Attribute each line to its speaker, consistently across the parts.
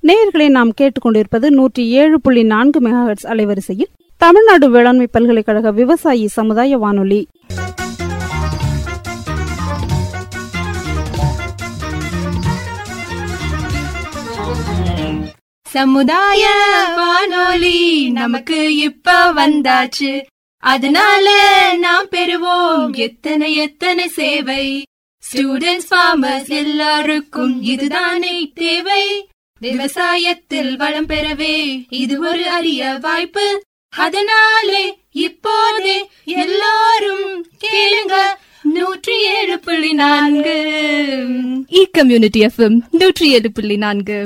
Speaker 1: நேயர்களை நாம் கேட்டுக்கொண்டிருப்பது நூற்றி ஏழு புள்ளி நான்கு மெகாஹெட்ஸ் அலைவரிசையில் தமிழ்நாடு வேளாண்மை பல்கலைக்கழக விவசாயி சமுதாய வானொலி
Speaker 2: சமுதாய வானொலி நமக்கு இப்ப வந்தாச்சு அதனால நாம் பெறுவோம் எத்தனை எத்தனை சேவை ஸ்டூடெண்ட்ஸ் ஃபார்மர்ஸ் எல்லாருக்கும் இதுதானே தேவை விவசாயத்தில் வளம் பெறவே இது ஒரு அரிய வாய்ப்பு அதனாலே இப்போதே எல்லாரும் கேளுங்க நூற்றி ஏழு புள்ளி நான்கு இ கம்யூனிட்டி எஃப்எம் நூற்றி ஏழு புள்ளி நான்கு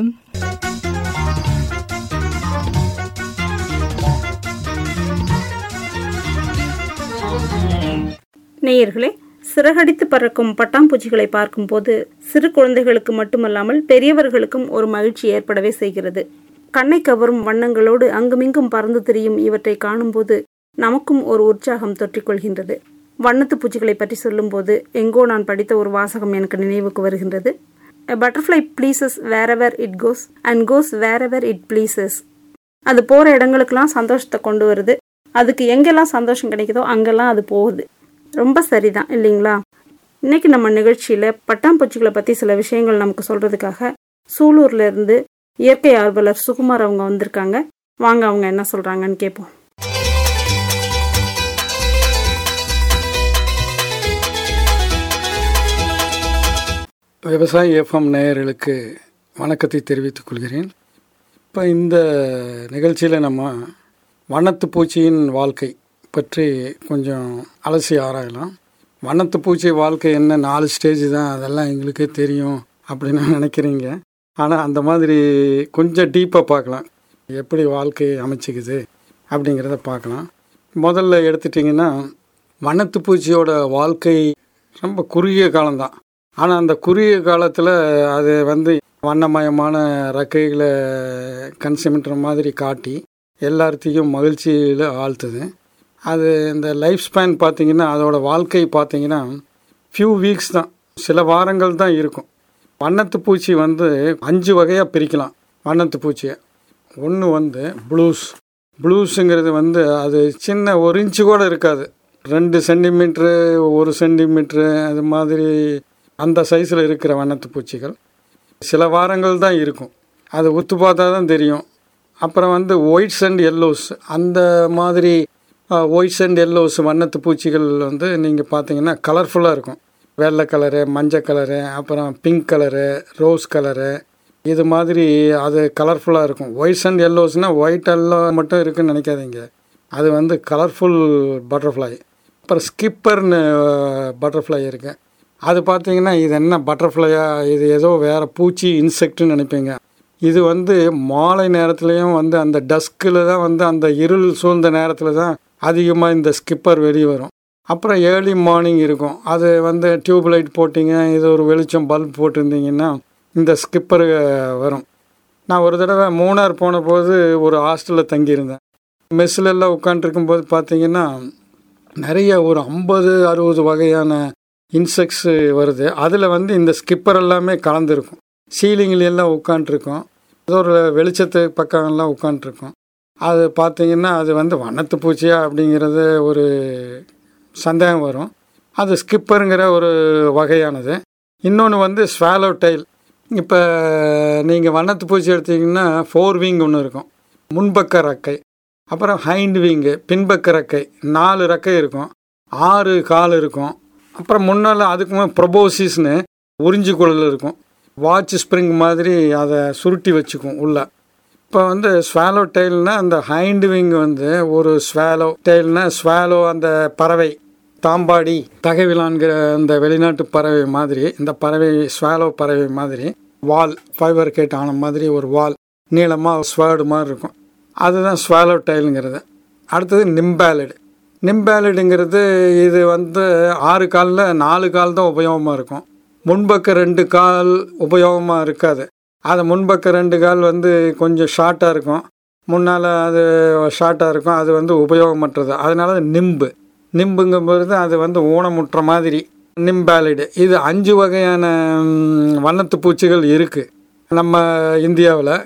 Speaker 1: நேயர்களே சிறகடித்து பறக்கும் பட்டாம்பூச்சிகளை பார்க்கும்போது சிறு குழந்தைகளுக்கு மட்டுமல்லாமல் பெரியவர்களுக்கும் ஒரு மகிழ்ச்சி ஏற்படவே செய்கிறது கண்ணை கவரும் வண்ணங்களோடு அங்குமிங்கும் பறந்து திரியும் இவற்றை காணும்போது நமக்கும் ஒரு உற்சாகம் தொற்றிக்கொள்கின்றது வண்ணத்து பூச்சிகளை பற்றி சொல்லும்போது எங்கோ நான் படித்த ஒரு வாசகம் எனக்கு நினைவுக்கு வருகின்றது A butterfly pleases wherever it goes and goes wherever it pleases அது போகிற இடங்களுக்கெல்லாம் சந்தோஷத்தை கொண்டு வருது அதுக்கு எங்கெல்லாம் சந்தோஷம் கிடைக்குதோ அங்கெல்லாம் அது போகுது ரொம்ப சரிதான் இல்லைங்களா இன்னைக்கு நம்ம நிகழ்ச்சியில் பட்டாம்பூச்சிகளை பற்றி சில விஷயங்கள் நமக்கு சொல்கிறதுக்காக சூலூர்ல இருந்து இயற்கை ஆர்வலர் சுகுமார் அவங்க வந்திருக்காங்க வாங்க அவங்க என்ன சொல்கிறாங்கன்னு கேட்போம்
Speaker 3: விவசாய எஃப்எம் நேயர்களுக்கு வணக்கத்தை தெரிவித்துக் கொள்கிறேன் இப்போ இந்த நிகழ்ச்சியில் நம்ம வண்ணத்து பூச்சியின் வாழ்க்கை பற்றி கொஞ்சம் அலசி ஆராயலாம் வண்ணத்து பூச்சி வாழ்க்கை என்ன நாலு ஸ்டேஜ் தான் அதெல்லாம் எங்களுக்கே தெரியும் அப்படின்னு நினைக்கிறீங்க ஆனால் அந்த மாதிரி கொஞ்சம் டீப்பாக பார்க்கலாம் எப்படி வாழ்க்கை அமைச்சிக்குது அப்படிங்கிறத பார்க்கலாம் முதல்ல எடுத்துட்டிங்கன்னா வண்ணத்து பூச்சியோட வாழ்க்கை ரொம்ப குறுகிய காலம்தான் ஆனால் அந்த குறுகிய காலத்தில் அது வந்து வண்ணமயமான ரெக்கைகளை கன்சிமிட்டுற மாதிரி காட்டி எல்லாத்தையும் மகிழ்ச்சியில் ஆழ்த்துது அது இந்த லைஃப் ஸ்பேன் பார்த்தீங்கன்னா அதோட வாழ்க்கை பார்த்தீங்கன்னா ஃபியூ வீக்ஸ் தான் சில வாரங்கள் தான் இருக்கும் வண்ணத்து பூச்சி வந்து அஞ்சு வகையாக பிரிக்கலாம் வண்ணத்து பூச்சியை ஒன்று வந்து ப்ளூஸ் ப்ளூஸுங்கிறது வந்து அது சின்ன ஒரு இன்ச்சு கூட இருக்காது ரெண்டு சென்டிமீட்ரு ஒரு சென்டிமீட்ரு அது மாதிரி அந்த சைஸில் இருக்கிற வண்ணத்து பூச்சிகள் சில வாரங்கள் தான் இருக்கும் அது உத்து பார்த்தா தான் தெரியும் அப்புறம் வந்து ஒயிட்ஸ் அண்ட் எல்லோஸ் அந்த மாதிரி ஒயிட்ஸ் அண்ட் எல்லோஸ் வண்ணத்து பூச்சிகள் வந்து நீங்கள் பார்த்தீங்கன்னா கலர்ஃபுல்லாக இருக்கும் வெள்ளை கலரு மஞ்சள் கலரு அப்புறம் பிங்க் கலரு ரோஸ் கலரு இது மாதிரி அது கலர்ஃபுல்லாக இருக்கும் ஒயிட்ஸ் அண்ட் எல்லோஸ்னால் ஒயிட் எல்லாம் மட்டும் இருக்குன்னு நினைக்காதீங்க அது வந்து கலர்ஃபுல் பட்டர்ஃப்ளை அப்புறம் ஸ்கிப்பர்னு பட்டர்ஃப்ளை இருக்கு அது பார்த்தீங்கன்னா இது என்ன பட்டர்ஃப்ளையா இது ஏதோ வேறு பூச்சி இன்செக்ட்னு நினைப்பீங்க இது வந்து மாலை நேரத்துலையும் வந்து அந்த டஸ்கில் தான் வந்து அந்த இருள் சூழ்ந்த நேரத்தில் தான் அதிகமாக இந்த ஸ்கிப்பர் வெளியே வரும் அப்புறம் ஏர்லி மார்னிங் இருக்கும் அது வந்து டியூப் லைட் போட்டிங்க இது ஒரு வெளிச்சம் பல்ப் போட்டிருந்தீங்கன்னா இந்த ஸ்கிப்பர் வரும் நான் ஒரு தடவை மூணார் போன போது ஒரு ஹாஸ்டலில் தங்கியிருந்தேன் மெஸ்ஸில் எல்லாம் உட்காண்ட்ருக்கும்போது பார்த்தீங்கன்னா நிறைய ஒரு ஐம்பது அறுபது வகையான இன்செக்ட்ஸ் வருது அதில் வந்து இந்த ஸ்கிப்பர் எல்லாமே கலந்துருக்கும் சீலிங்கில் எல்லாம் உட்காண்ட்ருக்கோம் ஏதோ ஒரு வெளிச்சத்து பக்கம்லாம் உட்காண்ட்ருக்கோம் அது பார்த்தீங்கன்னா அது வந்து வண்ணத்து பூச்சியா அப்படிங்கிறது ஒரு சந்தேகம் வரும் அது ஸ்கிப்பருங்கிற ஒரு வகையானது இன்னொன்று வந்து ஸ்வாலோ டைல் இப்போ நீங்கள் வண்ணத்து பூச்சி எடுத்தீங்கன்னா ஃபோர் விங் ஒன்று இருக்கும் முன்பக்க ரெக்கை அப்புறம் ஹைண்ட் விங்கு பின்பக்க ரெக்கை நாலு ரெக்கை இருக்கும் ஆறு கால் இருக்கும் அப்புறம் முன்னால் அதுக்கு ப்ரொபோசிஸ்னு உறிஞ்சி குழல் இருக்கும் வாட்ச் ஸ்ப்ரிங் மாதிரி அதை சுருட்டி வச்சுக்கும் உள்ள இப்போ வந்து ஸ்வாலோ டெய்ல்னால் அந்த ஹைண்ட் விங் வந்து ஒரு ஸ்வாலோ டெய்ல்னா ஸ்வாலோ அந்த பறவை தாம்பாடி தகவிலான்கிற அந்த வெளிநாட்டு பறவை மாதிரி இந்த பறவை ஸ்வாலோ பறவை மாதிரி வால் ஃபைபர் கேட் ஆன மாதிரி ஒரு வால் நீளமாக ஸ்வேர்டு மாதிரி இருக்கும் அதுதான் ஸ்வாலோ டைலுங்கிறது அடுத்தது நிம்பேலடு நிம்பேலடுங்கிறது இது வந்து ஆறு காலில் நாலு கால் தான் உபயோகமாக இருக்கும் முன்பக்க ரெண்டு கால் உபயோகமாக இருக்காது அது முன்பக்க ரெண்டு கால் வந்து கொஞ்சம் ஷார்ட்டாக இருக்கும் முன்னால் அது ஷார்ட்டாக இருக்கும் அது வந்து உபயோகமற்றது அதனால அது நிம்பு நிம்புங்கும்போது அது வந்து ஊனமுற்ற மாதிரி நிம்பாலிடு இது அஞ்சு வகையான ம், வண்ணத்து பூச்சிகள் இருக்குது நம்ம இந்தியாவில்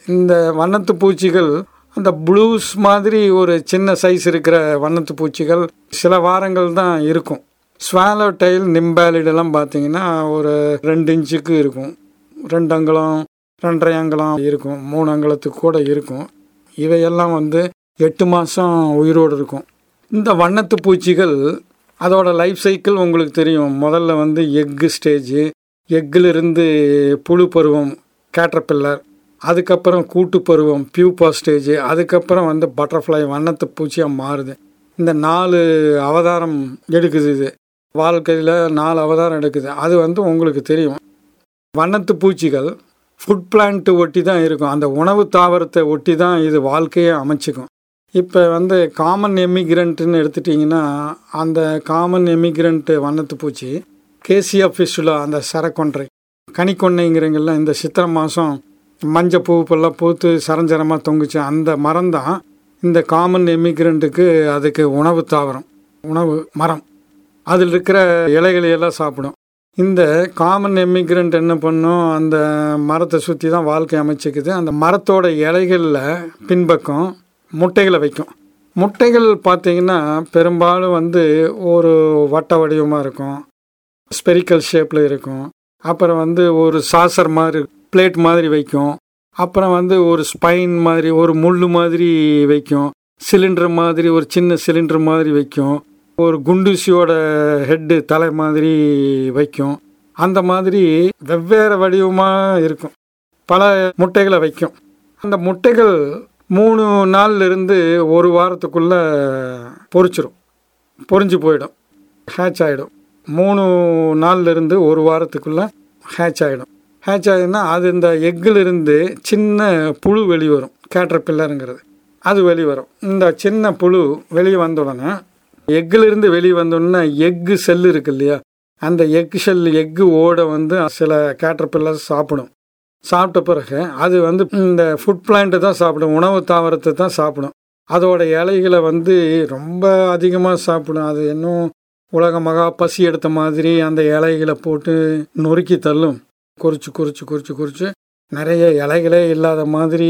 Speaker 3: இந்த வண்ணத்து பூச்சிகள் அந்த ப்ளூஸ் மாதிரி ஒரு சின்ன சைஸ் இருக்கிற வண்ணத்து பூச்சிகள் சில வாரங்கள் தான் இருக்கும் ஸ்வாலோ டைல் நிம்பாலிடெல்லாம் பார்த்தீங்கன்னா ஒரு ரெண்டு இன்ச்சுக்கு இருக்கும் ரெண்டு அங்குலம் ரெண்டரை அங்குலம் இருக்கும் மூணு அங்குலத்துக்கு கூட இருக்கும் இவையெல்லாம் வந்து எட்டு மாதம் உயிரோடு இருக்கும் இந்த வண்ணத்து பூச்சிகள் அதோட லைஃப் சைக்கிள் உங்களுக்கு தெரியும் முதல்ல வந்து எக்கு ஸ்டேஜு எக்கிலிருந்து புழு பருவம் கேட்டர்பில்லர் அதுக்கப்புறம் கூட்டு பருவம் பியூப்பா ஸ்டேஜ் அதுக்கப்புறம் வந்து பட்டர்ஃப்ளை வண்ணத்து பூச்சியாக மாறுது இந்த நாலு அவதாரம் எடுக்குது இது வாழ்க்கையில் நாலு அவதாரம் எடுக்குது அது வந்து உங்களுக்கு தெரியும் வண்ணத்து பூச்சிகள் ஃபுட் பிளான்ட்டு ஒட்டி தான் இருக்கும் அந்த உணவு தாவரத்தை ஒட்டி தான் இது வாழ்க்கையை அமைச்சிக்கும் இப்போ வந்து காமன் எமிக்ரண்ட்டுன்னு எடுத்துட்டிங்கன்னா அந்த காமன் எமிக்ரண்ட் வண்ணத்து பூச்சி கேசியா ஃபிஷ்ஷுலா அந்த சரக்கொன்றை கனிக்கொன்னைங்கிறங்கெல்லாம் இந்த சித்திரை மாதம் மஞ்சள் பூப்பெல்லாம் பூத்து சரஞ்சரமாக தொங்குச்சு அந்த மரம் தான் இந்த காமன் எமிக்ரண்ட்டுக்கு அதுக்கு உணவு தாவரம் உணவு மரம் அதில் இருக்கிற இலைகளை எல்லாம் சாப்பிடும் இந்த காமன் எமிக்ரண்ட் என்ன பண்ணும் அந்த மரத்தை சுற்றி தான் வாழ்க்கை அமைச்சிக்குது அந்த மரத்தோட இலைகளில் பின்பக்கம் முட்டைகளை வைக்கும் முட்டைகள் பார்த்தீங்கன்னா பெரும்பாலும் வந்து ஒரு வட்ட வடிவமாக இருக்கும் ஸ்பெரிக்கல் ஷேப்பில் இருக்கும் அப்புறம் வந்து ஒரு சாசர் மாதிரி பிளேட் மாதிரி வைக்கும் அப்புறம் வந்து ஒரு ஸ்பைன் மாதிரி ஒரு முள் மாதிரி வைக்கும் சிலிண்டர் மாதிரி ஒரு சின்ன சிலிண்டர் மாதிரி வைக்கும் ஒரு குண்டூசியோட ஹெட்டு தலை மாதிரி வைக்கும் அந்த மாதிரி வெவ்வேறு வடிவமாக இருக்கும் பல முட்டைகளை வைக்கும் அந்த முட்டைகள் மூணு நாள்ல இருந்து ஒரு வாரத்துக்குள்ள பொரிச்சிரும் பொரிஞ்சு போயிடும் ஹேட்ச் ஆகிடும் மூணு நாள்ல இருந்து ஒரு வாரத்துக்குள்ள ஹேட்ச் ஆகிடும் ஹேட்ச் ஆகிடும்னா அது இந்த எக்கில் இருந்து சின்ன புழு வெளிவரும் கேட்டர் பில்லருங்கிறது அது வெளிவரும் இந்த சின்ன புழு வெளியே வந்த உடனே எக்கிலிருந்து வெளியே வந்தோடனே எக்கு செல் இருக்கு இல்லையா அந்த எக் ஷெல் எக்கு ஓட வந்து சில கேட்டர் பில்லர் சாப்பிடும் சாப்பிட்ட பிறகு அது வந்து இந்த ஃபுட் பிளான்ட்டு தான் சாப்பிடும் உணவு தாவரத்தை தான் சாப்பிடும் அதோட இலைகளை வந்து ரொம்ப அதிகமாக சாப்பிடும் அது இன்னும் உலக மகா பசி எடுத்த மாதிரி அந்த இலைகளை போட்டு நொறுக்கி தள்ளும் குறிச்சு குறிச்சு குறிச்சு குறிச்சு நிறைய இலைகளே இல்லாத மாதிரி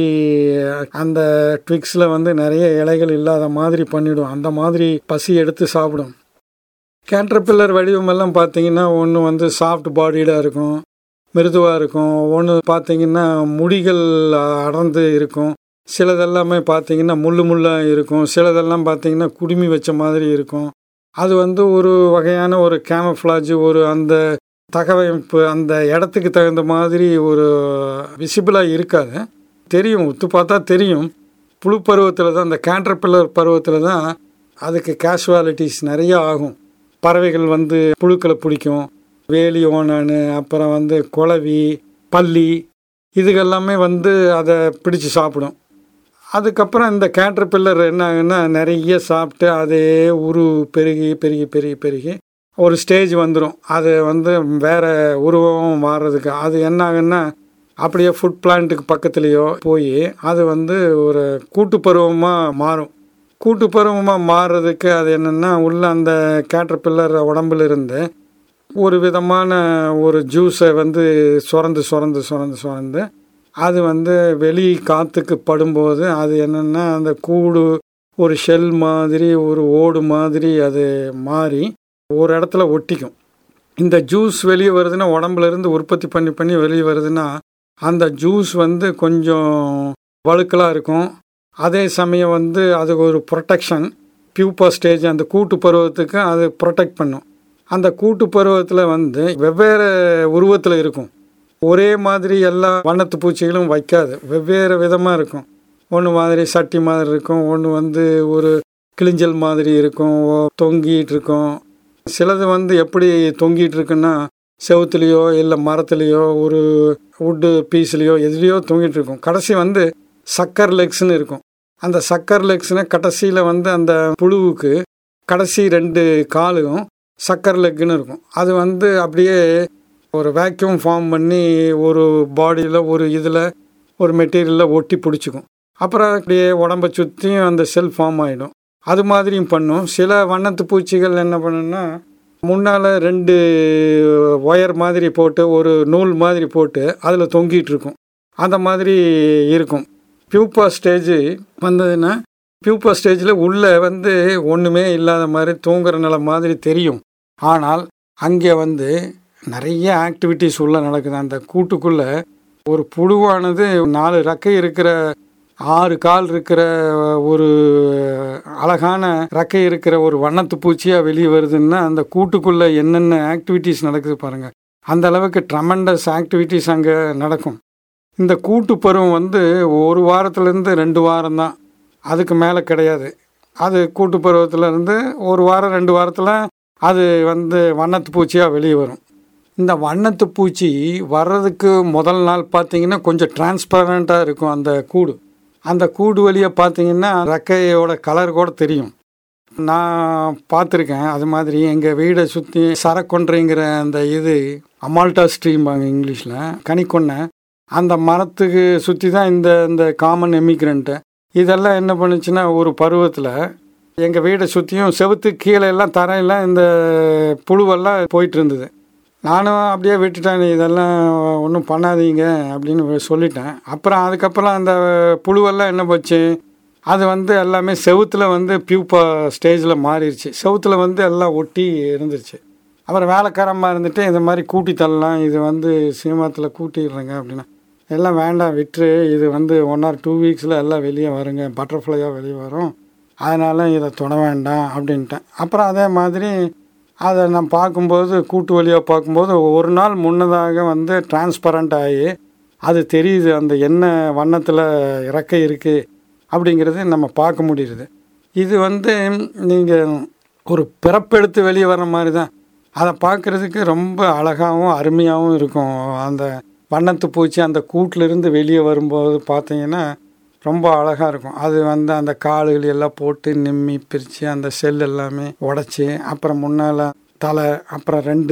Speaker 3: அந்த ட்விக்ஸில் வந்து நிறைய இலைகள் இல்லாத மாதிரி பண்ணிடும் அந்த மாதிரி பசி எடுத்து சாப்பிடும் கேட்டர்பில்லர் வடிவமெல்லாம் பார்த்தீங்கன்னா ஒன்று வந்து சாஃப்ட் பாடியாக இருக்கும் மிருதுவாக இருக்கும் ஒன்று பார்த்தீங்கன்னா முடிகள் அடர்ந்து இருக்கும் சிலதெல்லாமே பார்த்தீங்கன்னா முள்ளு முள்ளாக இருக்கும் சிலதெல்லாம் பார்த்தீங்கன்னா குடுமி வச்ச மாதிரி இருக்கும் அது வந்து ஒரு வகையான ஒரு கேமஃப்ளாஜ் ஒரு அந்த தகவமைப்பு அந்த இடத்துக்கு தகுந்த மாதிரி ஒரு விசிபிளாக இருக்காது தெரியும் உத்து பார்த்தா தெரியும் புழு பருவத்தில் தான் அந்த கேண்டர்பில்லர் பருவத்தில் தான் அதுக்கு கேஷுவாலிட்டிஸ் நிறைய ஆகும் பறவைகள் வந்து புழுக்களை பிடிக்கும் வேலி ஓனானு அப்புறம் வந்து குளவி பல்லி இதுகெல்லாமே வந்து அதை பிடிச்சு சாப்பிடும் அதுக்கப்புறம் இந்த கேட்டர் பில்லர் என்ன ஆகுன்னா நிறைய சாப்பிட்டு அதே உரு பெருகி பெருகி பெருகி பெருகி ஒரு ஸ்டேஜ் வந்துடும் அது வந்து வேற உருவம் மாறுறதுக்கு அது என்ன ஆகுன்னா அப்படியே ஃபுட் பிளான்ட்டுக்கு பக்கத்துலேயோ போய் அது வந்து ஒரு கூட்டு பருவமாக மாறும் கூட்டு பருவமாக மாறுறதுக்கு அது என்னென்னா உள்ள அந்த கேட்டர் பில்லர் உடம்புல இருந்து ஒரு விதமான ஒரு ஜூஸை வந்து சுரந்து சுரந்து சுரந்து சுரந்து அது வந்து வெளி காற்றுக்கு படும்போது அது என்னென்னா அந்த கூடு ஒரு ஷெல் மாதிரி ஒரு ஓடு மாதிரி அது மாறி ஒரு இடத்துல ஒட்டிக்கும் இந்த ஜூஸ் வெளியே வருதுன்னா உடம்புல இருந்து உற்பத்தி பண்ணி பண்ணி வெளியே வருதுன்னா அந்த ஜூஸ் வந்து கொஞ்சம் வழுக்கலாக இருக்கும் அதே சமயம் வந்து அதுக்கு ஒரு ப்ரொடெக்ஷன் பியூப்பா ஸ்டேஜ் அந்த கூட்டு பருவத்துக்கு அது ப்ரொடெக்ட் பண்ணும் அந்த கூட்டு பருவத்தில் வந்து வெவ்வேறு உருவத்தில் இருக்கும் ஒரே மாதிரி எல்லா வண்ணத்து பூச்சிகளும் வைக்காது வெவ்வேறு விதமாக இருக்கும் ஒன்று மாதிரி சட்டி மாதிரி இருக்கும் ஒன்று வந்து ஒரு கிளிஞ்சல் மாதிரி இருக்கும் ஓ- தொங்கிட்டு இருக்கும் சிலது வந்து எப்படி தொங்கிட்டு இருக்குன்னா செவுத்துலேயோ இல்லை மரத்துலேயோ ஒரு வுட்டு பீஸ்லேயோ எதுலேயோ தொங்கிட்டு இருக்கும் கடைசி வந்து சக்கர் லெக்ஸ்னு இருக்கும் அந்த சக்கர் லெக்ஸ்னு கடைசியில் வந்து அந்த புழுவுக்கு கடைசி ரெண்டு காலும் சக்கர் லெக்குன்னு இருக்கும் அது வந்து அப்படியே ஒரு வேக்யூம் ஃபார்ம் பண்ணி ஒரு பாடியில் ஒரு இதில் ஒரு மெட்டீரியலில் ஒட்டி பிடிச்சிக்கும் அப்புறம் அப்படியே உடம்பை சுற்றியும் அந்த செல் ஃபார்ம் ஆகிடும் அது மாதிரியும் பண்ணும் சில வண்ணத்து பூச்சிகள் என்ன பண்ணுன்னா முன்னால் ரெண்டு ஒயர் மாதிரி போட்டு ஒரு நூல் மாதிரி போட்டு அதில் தொங்கிட்டு இருக்கும் அந்த மாதிரி இருக்கும் பியூப்பா ஸ்டேஜ் வந்ததுன்னா பியூப்பா ஸ்டேஜில் உள்ளே வந்து ஒன்றுமே இல்லாத மாதிரி தூங்குற நிலை மாதிரி தெரியும் ஆனால் அங்கே வந்து நிறைய ஆக்டிவிட்டீஸ் உள்ள நடக்குது அந்த கூட்டுக்குள்ளே ஒரு புழுவானது நாலு ரெக்கை இருக்கிற ஆறு கால் இருக்கிற ஒரு அழகான ரெக்கை இருக்கிற ஒரு வண்ணத்து பூச்சியாக வெளியே வருதுன்னா அந்த கூட்டுக்குள்ளே என்னென்ன ஆக்டிவிட்டீஸ் நடக்குது பாருங்கள் அந்த அளவுக்கு ட்ரமெண்டஸ் ஆக்டிவிட்டீஸ் அங்கே நடக்கும் இந்த கூட்டு பருவம் வந்து ஒரு வாரத்துலேருந்து ரெண்டு வாரம் தான் அதுக்கு மேலே கிடையாது அது கூட்டு பருவத்திலேருந்து ஒரு வாரம் ரெண்டு வாரத்தில் அது வந்து வண்ணத்து பூச்சியாக வெளியே வரும் இந்த வண்ணத்து பூச்சி வர்றதுக்கு முதல் நாள் பார்த்தீங்கன்னா கொஞ்சம் டிரான்ஸ்பரண்ட்டாக இருக்கும் அந்த கூடு அந்த கூடு வழியை பார்த்தீங்கன்னா ரெக்கையோட கலர் கூட தெரியும் நான் பார்த்துருக்கேன் அது மாதிரி எங்கள் வீடை சுற்றி சரக்கொன்றைங்கிற அந்த இது அமால்டா ஸ்ட்ரீம்பாங்க இங்கிலீஷில் கனிக்கொன்னை அந்த மரத்துக்கு சுற்றி தான் இந்த இந்த காமன் எமிக்ரண்ட்டு இதெல்லாம் என்ன பண்ணுச்சுன்னா ஒரு பருவத்தில் எங்கள் வீடை சுற்றியும் செவுத்து கீழே எல்லாம் தரையெல்லாம் இந்த புழுவெல்லாம் போயிட்டு இருந்தது நானும் அப்படியே விட்டுட்டேன் இதெல்லாம் ஒன்றும் பண்ணாதீங்க அப்படின்னு சொல்லிட்டேன் அப்புறம் அதுக்கப்புறம் அந்த புழுவெல்லாம் என்ன போச்சு அது வந்து எல்லாமே செவுத்தில் வந்து பியூப்பா ஸ்டேஜில் மாறிடுச்சு செவுத்தில் வந்து எல்லாம் ஒட்டி இருந்துருச்சு அப்புறம் வேலைக்காரமாக இருந்துட்டு இந்த மாதிரி கூட்டி தள்ளலாம் இது வந்து சினிமாத்தில் கூட்டிடுறேங்க அப்படின்னா எல்லாம் வேண்டாம் விட்டுரு இது வந்து ஒன் ஆர் டூ வீக்ஸில் எல்லாம் வெளியே வருங்க பட்டர்ஃப்ளையாக வெளியே வரும் அதனால் இதை தொட வேண்டாம் அப்படின்ட்டேன் அப்புறம் அதே மாதிரி அதை நான் பார்க்கும்போது கூட்டு வழியாக பார்க்கும்போது ஒரு நாள் முன்னதாக வந்து டிரான்ஸ்பரண்ட் ஆகி அது தெரியுது அந்த என்ன வண்ணத்தில் இறக்கை இருக்குது அப்படிங்கிறது நம்ம பார்க்க முடியுது இது வந்து நீங்கள் ஒரு பிறப்பெடுத்து வெளியே வர மாதிரி தான் அதை பார்க்குறதுக்கு ரொம்ப அழகாகவும் அருமையாகவும் இருக்கும் அந்த வண்ணத்து பூச்சி அந்த கூட்டிலிருந்து வெளியே வரும்போது பார்த்தீங்கன்னா ரொம்ப அழகாக இருக்கும் அது வந்து அந்த காலுகள் எல்லாம் போட்டு நிம்மி பிரித்து அந்த செல் எல்லாமே உடச்சி அப்புறம் முன்னால் தலை அப்புறம் ரெண்டு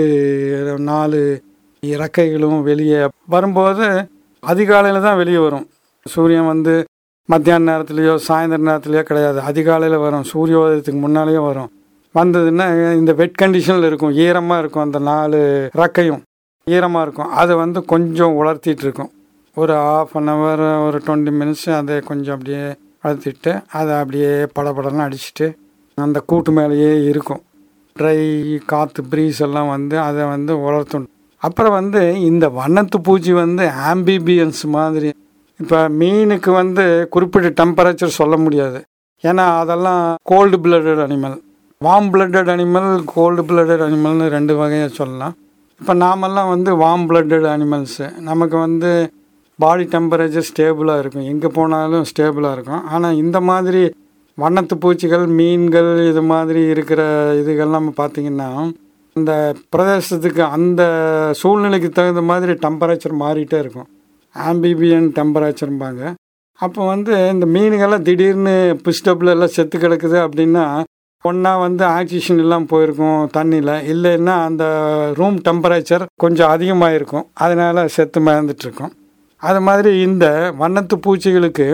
Speaker 3: நாலு இறக்கைகளும் வெளியே வரும்போது அதிகாலையில் தான் வெளியே வரும் சூரியன் வந்து மத்தியான நேரத்துலையோ சாயந்தர நேரத்துலையோ கிடையாது அதிகாலையில் வரும் சூரியோதயத்துக்கு முன்னாலேயே வரும் வந்ததுன்னா இந்த வெட் கண்டிஷனில் இருக்கும் ஈரமாக இருக்கும் அந்த நாலு ரெக்கையும் ஈரமாக இருக்கும் அதை வந்து கொஞ்சம் உலர்த்திட்டு இருக்கும் ஒரு ஆஃப் அன் ஹவர் ஒரு டுவெண்ட்டி மினிட்ஸ் அதை கொஞ்சம் அப்படியே வளர்த்திட்டு அதை அப்படியே படபடன்னு அடிச்சுட்டு அந்த கூட்டு மேலேயே இருக்கும் ட்ரை காற்று ப்ரீஸ் எல்லாம் வந்து அதை வந்து உலர்த்தணும் அப்புறம் வந்து இந்த வண்ணத்து பூச்சி வந்து ஆம்பிபியன்ஸ் மாதிரி இப்போ மீனுக்கு வந்து குறிப்பிட்ட டெம்பரேச்சர் சொல்ல முடியாது ஏன்னா அதெல்லாம் cold blooded animal warm blooded animal cold blooded அனிமல்னு ரெண்டு வகையாக சொல்லலாம் இப்போ நாமெல்லாம் வந்து வார்ம் பிளட்டட் அனிமல்ஸு நமக்கு வந்து பாடி டெம்பரேச்சர் ஸ்டேபிளாக இருக்கும் எங்கே போனாலும் ஸ்டேபிளாக இருக்கும் ஆனால் இந்த மாதிரி வண்ணத்து பூச்சிகள் மீன்கள் இது மாதிரி இருக்கிற இதுகள்லாம் பார்த்திங்கன்னா இந்த பிரதேசத்துக்கு அந்த சூழ்நிலைக்கு தகுந்த மாதிரி டெம்பரேச்சர் மாறிட்டே இருக்கும் ஆம்பிபியன் டெம்பரேச்சர்ம்பாங்க அப்போ வந்து இந்த மீனுங்கள்லாம் திடீர்னு பிஸ்டப்பில் எல்லாம் செத்து கிடக்குது அப்படின்னா ஒன்றா வந்து ஆக்சிஜன் எல்லாம் போயிருக்கும் தண்ணியில் இல்லைன்னா அந்த ரூம் டெம்பரேச்சர் கொஞ்சம் அதிகமாக இருக்கும் அதனால் செத்து மறந்துட்டுருக்கும் அது மாதிரி இந்த வண்ணத்து பூச்சிகளுக்கு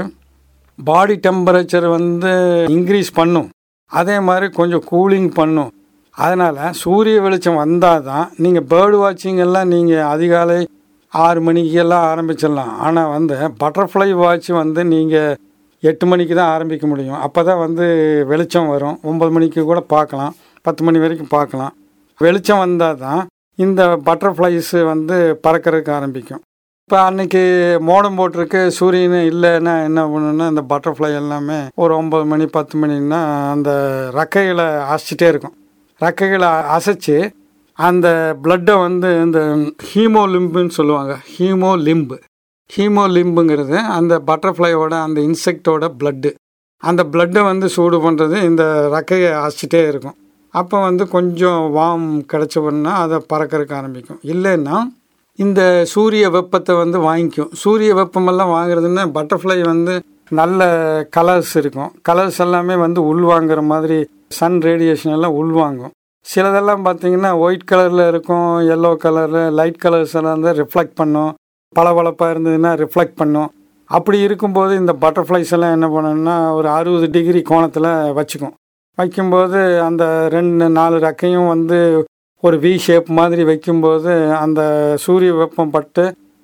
Speaker 3: பாடி டெம்பரேச்சர் வந்து இன்க்ரீஸ் பண்ணும் அதே மாதிரி கொஞ்சம் கூலிங் பண்ணும் அதனால் சூரிய வெளிச்சம் வந்தால் தான் நீங்கள் பேர்டு வாட்சிங் எல்லாம் நீங்கள் அதிகாலை ஆறு மணிக்கெல்லாம் ஆரம்பிச்சிடலாம் ஆனால் வந்து பட்டர்ஃப்ளை வாட்ச் வந்து நீங்கள் எட்டு மணிக்கு தான் ஆரம்பிக்க முடியும் அப்போ தான் வந்து வெளிச்சம் வரும் ஒம்பது மணிக்கு கூட பார்க்கலாம் பத்து மணி வரைக்கும் பார்க்கலாம் வெளிச்சம் வந்தால் தான் இந்த பட்டர்ஃப்ளைஸு வந்து பறக்கிறதுக்கு ஆரம்பிக்கும் இப்போ அன்னைக்கு மோடம் போட்டிருக்கு சூரியன் இல்லைன்னா என்ன பண்ணணும்னா இந்த பட்டர்ஃப்ளை எல்லாமே ஒரு ஒம்பது மணி பத்து மணின்னா அந்த ரெக்கைகளை அசைச்சிட்டே இருக்கும் ரெக்கைகளை அசைச்சு அந்த பிளட்டை வந்து இந்த ஹீமோ லிம்புன்னு சொல்லுவாங்க ஹீமோ லிம்பு ஹீமோ லிம்புங்கிறது அந்த பட்டர்ஃப்ளையோட அந்த இன்செக்டோட பிளட்டு அந்த பிளட்டை வந்து சூடு பண்ணுறது இந்த ரெக்கையை அசைச்சிட்டே இருக்கும் அப்போ வந்து கொஞ்சம் வாம் கிடச்சவொன்னா அதை பறக்கறதுக்கு ஆரம்பிக்கும் இல்லைன்னா இந்த சூரிய வெப்பத்தை வந்து வாங்கிக்கும் சூரிய வெப்பமெல்லாம் வாங்குறதுன்னா பட்டர்ஃப்ளை வந்து நல்ல கலர்ஸ் இருக்கும் கலர்ஸ் எல்லாமே வந்து உள்வாங்குற மாதிரி சன் ரேடியேஷன் எல்லாம் உள்வாங்கும் சிலதெல்லாம் பார்த்தீங்கன்னா ஒயிட் கலரில் இருக்கும் எல்லோ கலரில் லைட் கலர்ஸ் எல்லாம் வந்து ரிஃப்ளெக்ட் பண்ணும் பளபளப்பாக இருந்ததுன்னா ரிஃப்ளெக்ட் பண்ணும் அப்படி இருக்கும்போது இந்த பட்டர்ஃப்ளைஸ் எல்லாம் என்ன பண்ணணும்னா ஒரு அறுபது டிகிரி கோணத்தில் வச்சுக்கும் வைக்கும்போது அந்த ரெண்டு நாலு ரெக்கையும் வந்து ஒரு வி ஷேப் மாதிரி வைக்கும்போது அந்த சூரிய வெப்பம் பட்டு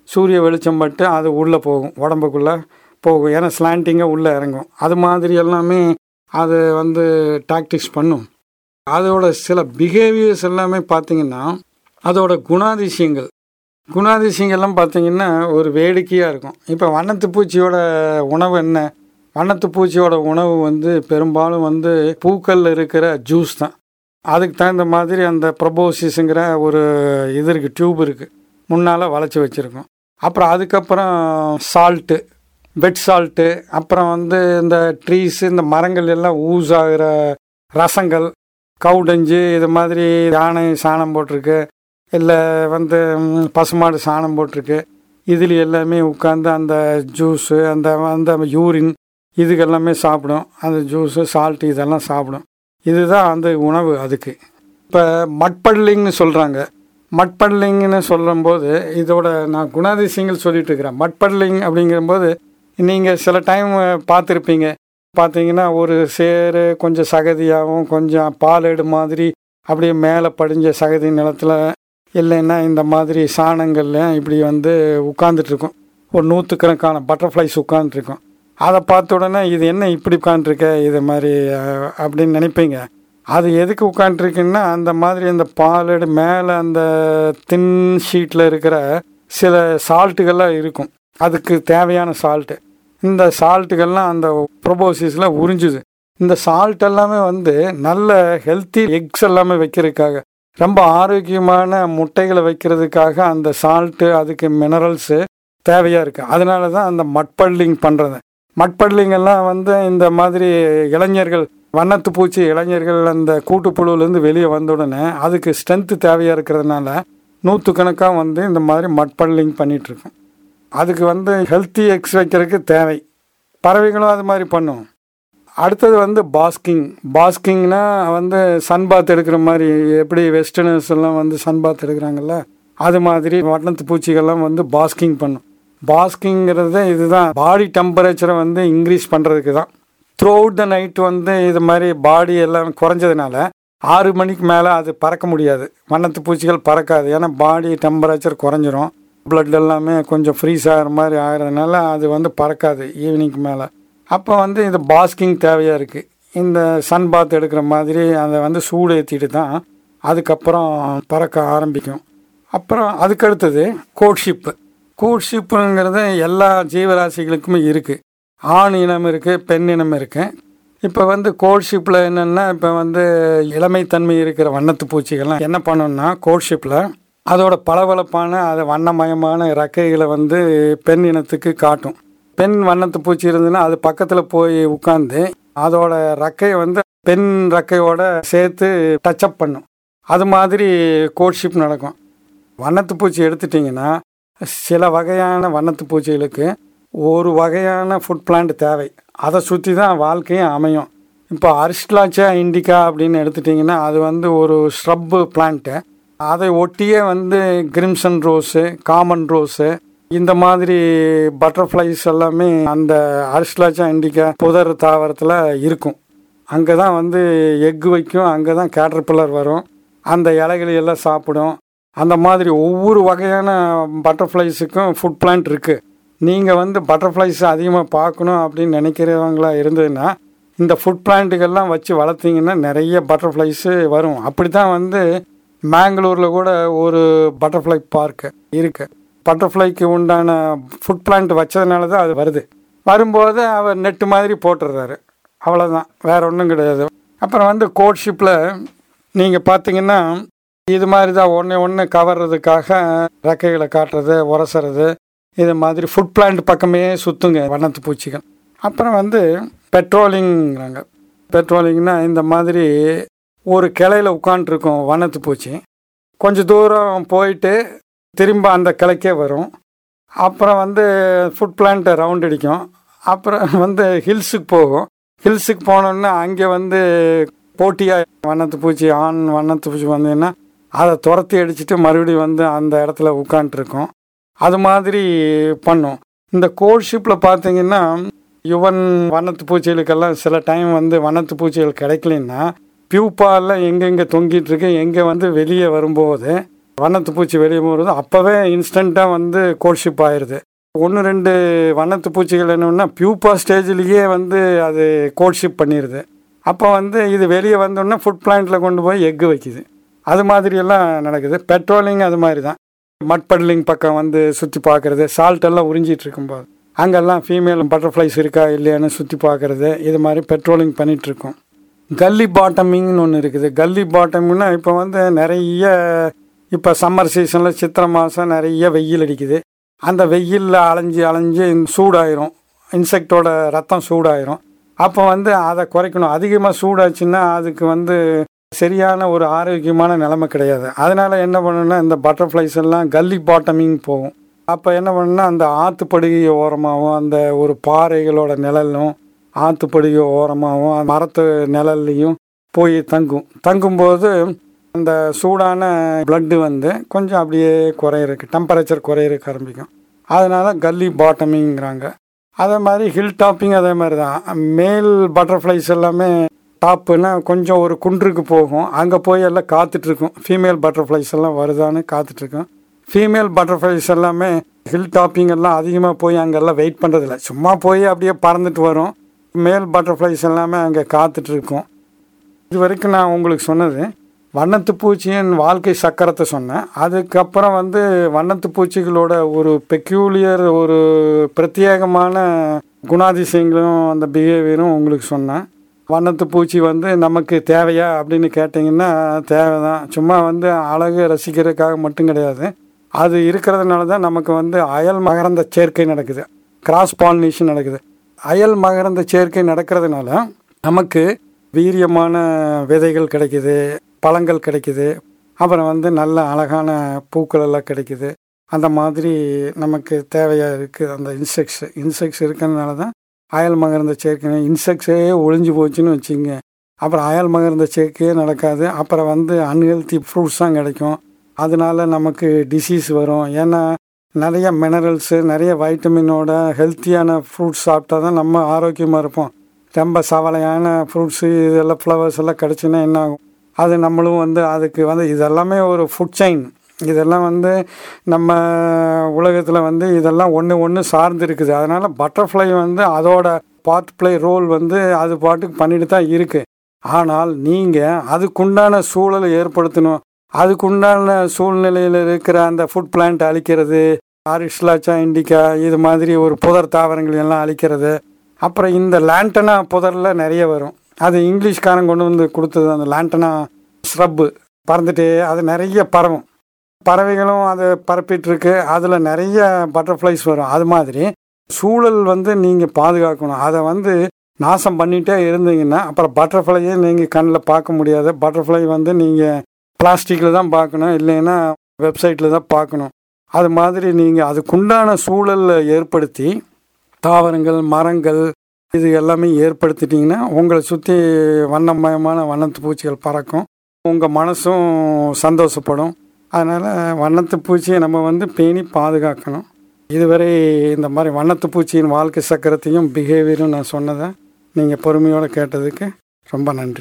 Speaker 3: சூரிய வெளிச்சம் பட்டு அது உள்ளே போகும் உடம்புக்குள்ளே போகும் ஏன்னா ஸ்லாண்டிங்காக உள்ளே இறங்கும் அது மாதிரி எல்லாமே அது வந்து டாக்டிக்ஸ் பண்ணும் அதோட சில பிஹேவியர்ஸ் எல்லாமே பார்த்தீங்கன்னா அதோட குணாதிசயங்கள் குணாதிசயங்கள்லாம் பார்த்தீங்கன்னா ஒரு வேடிக்கையாக இருக்கும் இப்போ வண்ணத்து பூச்சியோட உணவு என்ன வண்ணத்து பூச்சியோட உணவு வந்து பெரும்பாலும் வந்து பூக்களில் இருக்கிற ஜூஸ் தான் அதுக்கு தகுந்த மாதிரி அந்த ப்ரொபோசிஸுங்கிற ஒரு இது இருக்குது டியூப் இருக்குது முன்னால் வளைச்சி வச்சுருக்கோம் அப்புறம் அதுக்கப்புறம் சால்ட்டு வெட் சால்ட்டு அப்புறம் வந்து இந்த ட்ரீஸ் இந்த மரங்கள் எல்லாம் ஊஸ் ஆகிற ரசங்கள் கவுடஞ்சு இது மாதிரி யானை சாணம் போட்டிருக்கு இல்லை வந்து ம், பசுமாடு சாணம் போட்டிருக்கு இதில் எல்லாமே உட்காந்து அந்த ஜூஸு அந்த அந்த யூரின் இதுக்கெல்லாமே சாப்பிடும் அந்த ஜூஸு சால்ட்டு இதெல்லாம் சாப்பிடும் இதுதான் அந்த உணவு அதுக்கு இப்போ மட்பட்லிங்னு சொல்கிறாங்க மட்பட்லிங்னு சொல்லும்போது இதோட நான் குணாதிசயங்கள் சொல்லிட்டு இருக்கிறேன் மட்பட்லிங் அப்படிங்கும்போது நீங்கள் சில டைம் பார்த்துருப்பீங்க பார்த்தீங்கன்னா ஒரு சேரு கொஞ்சம் சகதியாகவும் கொஞ்சம் பாலேடு மாதிரி அப்படியே மேலே படிஞ்ச சகதி நிலத்தில் இல்லைன்னா இந்த மாதிரி சாணங்கள்ல இப்படி வந்து உட்காந்துட்ருக்கும் ஒரு நூற்றுக்கணக்கான பட்டர்ஃப்ளைஸ் உட்காந்துருக்கும் அதை பார்த்த உடனே இது என்ன இப்படி உட்காந்துருக்க இது மாதிரி அஹ், அப்படின்னு நினைப்பீங்க அது எதுக்கு உட்காந்துருக்குன்னா அந்த மாதிரி அந்த பாலடு மேலே அந்த தின் ஷீட்டில் இருக்கிற சில சால்ட்டுகள்லாம் இருக்கும் அதுக்கு தேவையான சால்ட்டு இந்த சால்ட்டுகள்லாம் அந்த ப்ரொபோசிஸில் உறிஞ்சுது இந்த சால்ட் எல்லாமே வந்து நல்ல ஹெல்த்தி எக்ஸ் எல்லாமே வைக்கிறதுக்காக ரொம்ப ஆரோக்கியமான முட்டைகளை வைக்கிறதுக்காக அந்த சால்ட்டு அதுக்கு மினரல்ஸு தேவையாக இருக்குது அதனால தான் அந்த மட்பல்லிங் பண்ணுறது மட்பல்லிங் எல்லாம் வந்து இந்த மாதிரி இளைஞர்கள் வண்ணத்து பூச்சி இளைஞர்கள் அந்த கூட்டுப்புழுவிலேருந்து வெளியே வந்த உடனே அதுக்கு ஸ்ட்ரென்த்து தேவையாக இருக்கிறதுனால நூற்றுக்கணக்காக வந்து இந்த மாதிரி மட்பல்லிங் பண்ணிகிட்ருக்கோம் அதுக்கு வந்து ஹெல்த்தி எக்ஸ் வைக்கிறதுக்கு தேவை பறவைகளும் அது மாதிரி பண்ணும் அடுத்தது வந்து பாஸ்கிங் பாஸ்கிங்னா வந்து சன் பாத் எடுக்கிற மாதிரி எப்படி வெஸ்டர்னர்ஸ் எல்லாம் வந்து சன் பாத் எடுக்கிறாங்கல்ல அது மாதிரி வண்ணத்து பூச்சிகள்லாம் வந்து பாஸ்கிங் பண்ணும் பாஸ்கிங்கிறது இதுதான் பாடி டெம்பரேச்சரை வந்து இன்க்ரீஸ் பண்ணுறதுக்கு தான் த்ரூ அவுட் த நைட் வந்து இது மாதிரி பாடி எல்லாம் குறைஞ்சதுனால ஆறு மணிக்கு மேலே அது பறக்க முடியாது வண்ணத்து பூச்சிகள் பறக்காது ஏன்னா பாடி டெம்பரேச்சர் குறைஞ்சிரும் blood எல்லாமே கொஞ்சம் ஃப்ரீஸ் ஆகிற மாதிரி ஆகிறதுனால அது வந்து பறக்காது ஈவினிங்க்கு மேலே அப்போ வந்து இது பாஸ்கிங் தேவையாக இருக்குது இந்த சன் பாத் எடுக்கிற மாதிரி அதை வந்து சூடு ஏற்றிட்டு தான் அதுக்கப்புறம் பறக்க ஆரம்பிக்கும் அப்புறம் அதுக்கடுத்தது கோட்ஷிப்பு கோட்ஷிப்புங்கிறது எல்லா ஜீவராசிகளுக்குமே இருக்குது ஆண் இனம் இருக்குது பெண் இனம் இருக்குது இப்போ வந்து கோட்ஷிப்பில் என்னென்னா இப்போ வந்து இளமைத்தன்மை இருக்கிற வண்ணத்து பூச்சிகள்லாம் என்ன பண்ணணும்னா கோட்ஷிப்பில் அதோட பளபளப்பான அது வண்ணமயமான ரெக்கைகளை வந்து பெண் இனத்துக்கு காட்டும் பெண் வண்ணத்து பூச்சி இருந்ததுன்னா அது பக்கத்தில் போய் உட்காந்து அதோட ரெக்கையை வந்து பெண் ரெக்கையோட சேர்த்து டச்சப் பண்ணும் அது மாதிரி கோட்ஷிப் நடக்கும் வண்ணத்து பூச்சி எடுத்துட்டிங்கன்னா சில வகையான வண்ணத்து பூச்சிகளுக்கு ஒரு வகையான ஃபுட் பிளான்ட் தேவை அதை சுற்றி தான் வாழ்க்கையும் அமையும் இப்போ அரிஸ்ட்லாச்சா இண்டிகா அப்படின்னு எடுத்துட்டிங்கன்னா அது வந்து ஒரு ஸ்ரப்பு பிளான்ட்டு அதை ஒட்டியே வந்து கிரிம்சன் ரோஸு காமன் ரோஸு இந்த மாதிரி பட்டர்ஃப்ளைஸ் எல்லாமே அந்த அரிஸ்ட்லாச்சா இண்டிகா புதர் தாவரத்தில் இருக்கும் அங்கே தான் வந்து எக் வைக்கும் அங்கே தான் கேட்டர்பில்லர் வரும் அந்த இலைகளை எல்லாம் சாப்பிடும் அந்த மாதிரி ஒவ்வொரு வகையான பட்டர்ஃப்ளைஸுக்கும் ஃபுட் பிளான்ட் இருக்குது நீங்கள் வந்து பட்டர்ஃப்ளைஸ் அதிகமாக பார்க்கணும் அப்படின்னு நினைக்கிறவங்களா இருந்ததுன்னா இந்த ஃபுட் பிளான்ட்டுகள்லாம் வச்சு வளர்த்தீங்கன்னா நிறைய பட்டர்ஃப்ளைஸு வரும் அப்படி தான் வந்து மேங்களூரில் கூட ஒரு பட்டர்ஃப்ளை பார்க் இருக்குது பட்டர்ஃப்ளைக்கு உண்டான ஃபுட் பிளான்ட் வச்சதுனால தான் அது வருது வரும்போது அவர் நெட்டு மாதிரி போட்டுடுறாரு அவ்வளோதான் வேற ஒன்றும் கிடையாது அப்புறம் வந்து கோட்ஷிப்பில் நீங்கள் பார்த்தீங்கன்னா இது மாதிரி தான் ஒன்று ஒன்று கவர்றதுக்காக ரெக்கைகளை காட்டுறது உரசுறது இது மாதிரி ஃபுட் பிளான்ட் பக்கமே சுற்றுங்க வண்ணத்து பூச்சிகள் அப்புறம் வந்து பெட்ரோலிங்கிறாங்க பெட்ரோலிங்னா இந்த மாதிரி ஒரு கிளையில உட்காண்ட்ருக்கும் வண்ணத்து பூச்சி கொஞ்சம் தூரம் போயிட்டு திரும்ப அந்த கிளைக்கே வரும் அப்புறம் வந்து ஃபுட் பிளான்ட்டை ரவுண்ட் அடிக்கும் அப்புறம் வந்து ஹில்ஸுக்கு போகும் ஹில்ஸுக்கு போனோன்னா அங்கே வந்து போட்டியாக வண்ணத்து பூச்சி ஆண் வண்ணத்து பூச்சி வந்ததுன்னா அதை துரத்தி அடிச்சுட்டு மறுபடியும் வந்து அந்த இடத்துல உட்காண்ட்ருக்கும் அது மாதிரி பண்ணும் இந்த கோட்ஷிப்பில் பார்த்தீங்கன்னா யுவன் வண்ணத்து பூச்சிகளுக்கெல்லாம் சில டைம் வந்து வண்ணத்து பூச்சிகள் கிடைக்கலன்னா பியூப்பாலாம் எங்கெங்கே தொங்கிட்டு இருக்கு எங்கே வந்து வெளியே வரும்போது வண்ணத்து பூச்சி வெளியே போகிறது அப்போவே இன்ஸ்டண்ட்டாக வந்து கோல்ஷிப் ஆயிடுது ஒன்று ரெண்டு வண்ணத்து பூச்சிகள் என்னன்னா பியூப்பா ஸ்டேஜ்லேயே வந்து அது கோல்ஷிப் பண்ணிடுது அப்போ வந்து இது வெளியே வந்தோடனே ஃபுட் பிளான்ட்டில் கொண்டு போய் எக்கு வைக்குது அது மாதிரியெல்லாம் நடக்குது பெட்ரோலிங் அது மாதிரி தான் மட்பட்லிங் பக்கம் வந்து சுற்றி பார்க்குறது சால்ட் எல்லாம் உறிஞ்சிட்டு இருக்கும்போது அங்கெல்லாம் ஃபீமேல் பட்டர்ஃப்ளைஸ் இருக்கா இல்லையான்னு சுற்றி பார்க்குறது இது மாதிரி பெட்ரோலிங் பண்ணிகிட்டு இருக்கோம் கல்லி பாட்டமிங்னு ஒன்று இருக்குது கல்லி பாட்டமிங்னா இப்போ வந்து நிறைய இப்போ சம்மர் சீசனில் சித்திரை மாதம் நிறைய வெயில் அடிக்குது அந்த வெயிலில் அலைஞ்சு அலைஞ்சு சூடாயிரும் இன்செக்டோட ரத்தம் சூடாயிரும் அப்போ வந்து அதை குறைக்கணும் அதிகமாக சூடாச்சுன்னா அதுக்கு வந்து சரியான ஒரு ஆரோக்கியமான நிலைமை கிடையாது அதனால் என்ன பண்ணணும்னா இந்த பட்டர்ஃப்ளைஸ் எல்லாம் கல்லி பாட்டமிங் போகும் அப்போ என்ன பண்ணணும்னா அந்த ஆற்றுப்படுகை ஓரமாகவும் அந்த ஒரு பாறைகளோட நிழலும் ஆற்றுப்படுகை ஓரமாகவும் மரத்து நிழல்லையும் போய் தங்கும் தங்கும்போது அந்த சூடான பிளட்டு வந்து கொஞ்சம் அப்படியே குறையிறக்கு டெம்பரேச்சர் குறையிறக்கு ஆரம்பிக்கும் அதனால் கல்லி பாட்டமிங்கிறாங்க அதே மாதிரி ஹில் டாப்பிங் அதே மாதிரி தான் மேல் பட்டர்ஃப்ளைஸ் எல்லாமே டாப்புனா கொஞ்சம் ஒரு குன்றுக்கு போகும் அங்கே போய் எல்லாம் காத்துட்ருக்கும் ஃபீமேல் பட்டர்ஃப்ளைஸ் எல்லாம் வருதான்னு காத்துட்ருக்கும் ஃபீமேல் பட்டர்ஃப்ளைஸ் எல்லாமே ஹில் டாப்பிங் எல்லாம் அதிகமாக போய் அங்கெல்லாம் வெயிட் பண்ணுறதில்ல சும்மா போய் அப்படியே பறந்துட்டு வரும் மேல் பட்டர்ஃப்ளைஸ் எல்லாமே அங்கே காத்துட்ருக்கும் இது வரைக்கும் நான் உங்களுக்கு சொன்னது வண்ணத்து பூச்சியின் வாழ்க்கை சக்கரத்தை சொன்னேன் அதுக்கப்புறம் வந்து வண்ணத்து பூச்சிகளோட ஒரு பெக்யூலியர் ஒரு பிரத்யேகமான குணாதிசயங்களும் அந்த பிஹேவியரும் உங்களுக்கு சொன்னேன் வண்ணத்து பூச்சி வந்து நமக்கு தேவையா அப்படின்னு கேட்டிங்கன்னா தேவை தான் சும்மா வந்து அழகு ரசிக்கிறதுக்காக மட்டும் கிடையாது அது இருக்கிறதுனால தான் நமக்கு வந்து அயல் மகரந்த சேர்க்கை நடக்குது கிராஸ் பாலினேஷன் நடக்குது அயல் மகரந்த சேர்க்கை நடக்கிறதுனால நமக்கு வீரியமான விதைகள் கிடைக்குது பழங்கள் கிடைக்குது அப்புறம் வந்து நல்ல அழகான பூக்கள் எல்லாம் கிடைக்குது அந்த மாதிரி நமக்கு தேவையாக இருக்குது அந்த இன்செக்ட்ஸ் இன்செக்ட்ஸ் இருக்கிறதுனால தான் அயல் மகர்ந்த சேர்க்கை இன்செக்ட்ஸே ஒளிஞ்சு போச்சுன்னு வச்சுங்க அப்புறம் அயல் மகர்ந்த சேர்க்கையே நடக்காது அப்புறம் வந்து அன்ஹெல்த்தி ஃப்ரூட்ஸ் தான் கிடைக்கும் அதனால நமக்கு டிசீஸ் வரும் ஏன்னா நிறைய மினரல்ஸு நிறைய வைட்டமினோட ஹெல்த்தியான ஃப்ரூட்ஸ் சாப்பிட்டா தான் நம்ம ஆரோக்கியமாக இருப்போம் ரொம்ப சவலையான ஃப்ரூட்ஸு இதெல்லாம் ஃப்ளவர்ஸ் எல்லாம் கிடச்சுன்னா என்ன ஆகும் அது நம்மளும் வந்து அதுக்கு வந்து இதெல்லாமே ஒரு ஃபுட் செயின் இதெல்லாம் வந்து நம்ம உலகத்தில் வந்து இதெல்லாம் ஒன்று ஒன்று சார்ந்து இருக்குது அதனால் பட்டர்ஃப்ளை வந்து அதோட பார்ட் ப்ளே ரோல் வந்து அது பாட்டுக்கு பண்ணிட்டு தான் இருக்குது ஆனால் நீங்கள் அதுக்குண்டான சூழலை ஏற்படுத்தணும் அதுக்குண்டான சூழ்நிலையில் இருக்கிற அந்த ஃபுட் பிளான்ட் அழிக்கிறது ஆரிஸ்லாச்சா இண்டிகா இது மாதிரி ஒரு புதர் தாவரங்கள் எல்லாம் அழிக்கிறது அப்புறம் இந்த லேண்டனா புதரில் நிறைய வரும் அது இங்கிலீஷ்காரன் கொண்டு வந்து கொடுத்தது அந்த லேண்டனா ஸ்ரப்பு பறந்துட்டு அது நிறைய பறவும் பறவைகளும் அது பரப்பிட்டு இருக்கு அதில் நிறைய பட்டர்ஃப்ளைஸ் வரும் அது மாதிரி சூழல் வந்து நீங்கள் பாதுகாக்கணும் அதை வந்து நாசம் பண்ணிகிட்டே இருந்தீங்கன்னா அப்புறம் பட்டர்ஃப்ளையே நீங்கள் கண்ணில் பார்க்க முடியாது பட்டர்ஃப்ளை வந்து நீங்கள் பிளாஸ்டிக்கில் தான் பார்க்கணும் இல்லைன்னா வெப்சைட்டில் தான் பார்க்கணும் அது மாதிரி நீங்கள் அதுக்குண்டான சூழலை ஏற்படுத்தி தாவரங்கள் மரங்கள் இது எல்லாமே ஏற்படுத்திட்டிங்கன்னா உங்களை சுற்றி வண்ணமயமான வண்ணத்து பூச்சிகள் பறக்கும் உங்கள் மனசும் சந்தோஷப்படும் அதனால் வண்ணத்து பூச்சியை நம்ம வந்து பேணி பாதுகாக்கணும் இதுவரை இந்த மாதிரி வண்ணத்து பூச்சியின் வாழ்க்கை சக்கரத்தையும் பிஹேவியரும் நான் சொன்னதை நீங்கள் பொறுமையோடு கேட்டதுக்கு ரொம்ப நன்றி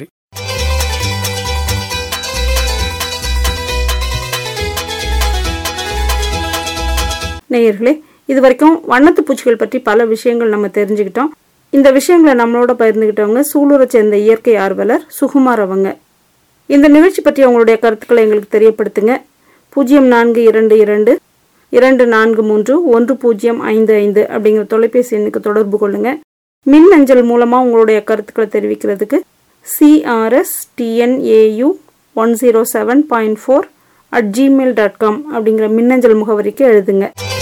Speaker 1: நேயர்களே இது வரைக்கும் வண்ணத்து பூச்சிகள் பற்றி பல விஷயங்கள் நம்ம தெரிஞ்சுக்கிட்டோம் இந்த விஷயங்களை நம்மளோட பகிர்ந்துக்கிட்டவங்க சூலூரை சேர்ந்த இயற்கை ஆர்வலர் சுகுமார் அவங்க இந்த நிகழ்ச்சி பற்றி உங்களுடைய கருத்துக்களை எங்களுக்கு தெரியப்படுத்துங்க பூஜ்ஜியம் நான்கு இரண்டு இரண்டு இரண்டு நான்கு மூன்று ஒன்று பூஜ்ஜியம் ஐந்து ஐந்து அப்படிங்கிற தொலைபேசி எண்ணுக்கு தொடர்பு கொள்ளுங்க மின் அஞ்சல் மூலமாக உங்களுடைய கருத்துக்களை தெரிவிக்கிறதுக்கு CRS TNAU one zero seven point four at Gmail dot com அப்படிங்கிற மின்னஞ்சல் முகவரிக்கு எழுதுங்க